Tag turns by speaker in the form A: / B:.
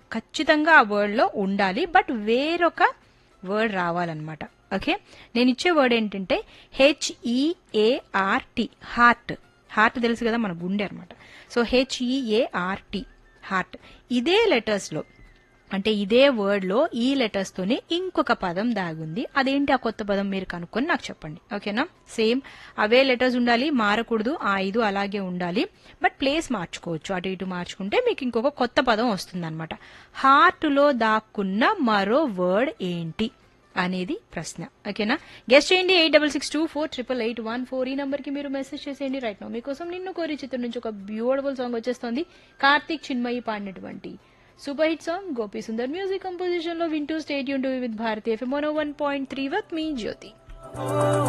A: ఖచ్చితంగా ఆ వర్డ్లో ఉండాలి బట్ వేరొక వర్డ్ రావాలన్నమాట ఓకే నేను ఇచ్చే వర్డ్ ఏంటంటే హెచ్ఈఏఆర్టి హార్ట్ హార్ట్ తెలుసు కదా మన గుండె అనమాట సో హెచ్ఈఏఆర్టి హార్ట్ ఇదే లెటర్స్లో అంటే ఇదే వర్డ్లో ఈ లెటర్స్తోనే ఇంకొక పదం దాగుంది అదేంటి ఆ కొత్త పదం మీరు కనుక్కొని నాకు చెప్పండి ఓకేనా సేమ్ అవే లెటర్స్ ఉండాలి మారకూడదు ఆ ఐదు అలాగే ఉండాలి బట్ ప్లేస్ మార్చుకోవచ్చు అటు ఇటు మార్చుకుంటే మీకు ఇంకొక కొత్త పదం వస్తుంది అనమాట హార్ట్లో దాక్కున్న మరో వర్డ్ ఏంటి అనేది ప్రశ్న ఓకేనా గెస్ట్ చేయండి eight double six two four triple eight one four ఈ నంబర్ కి మీరు మెసేజ్ చేసేయండి రైట్ నో మీకోసం నిన్ను కోరి చిత్రం నుంచి ఒక బ్యూటిఫుల్ సాంగ్ వచ్చేస్తుంది కార్తీక్ చిన్మయి పాడినటువంటి super hit song Gopi Sundar music composition లో వింటూ స్టేట్ యూన్ to with Bharatiya FM one point three with me Jyothi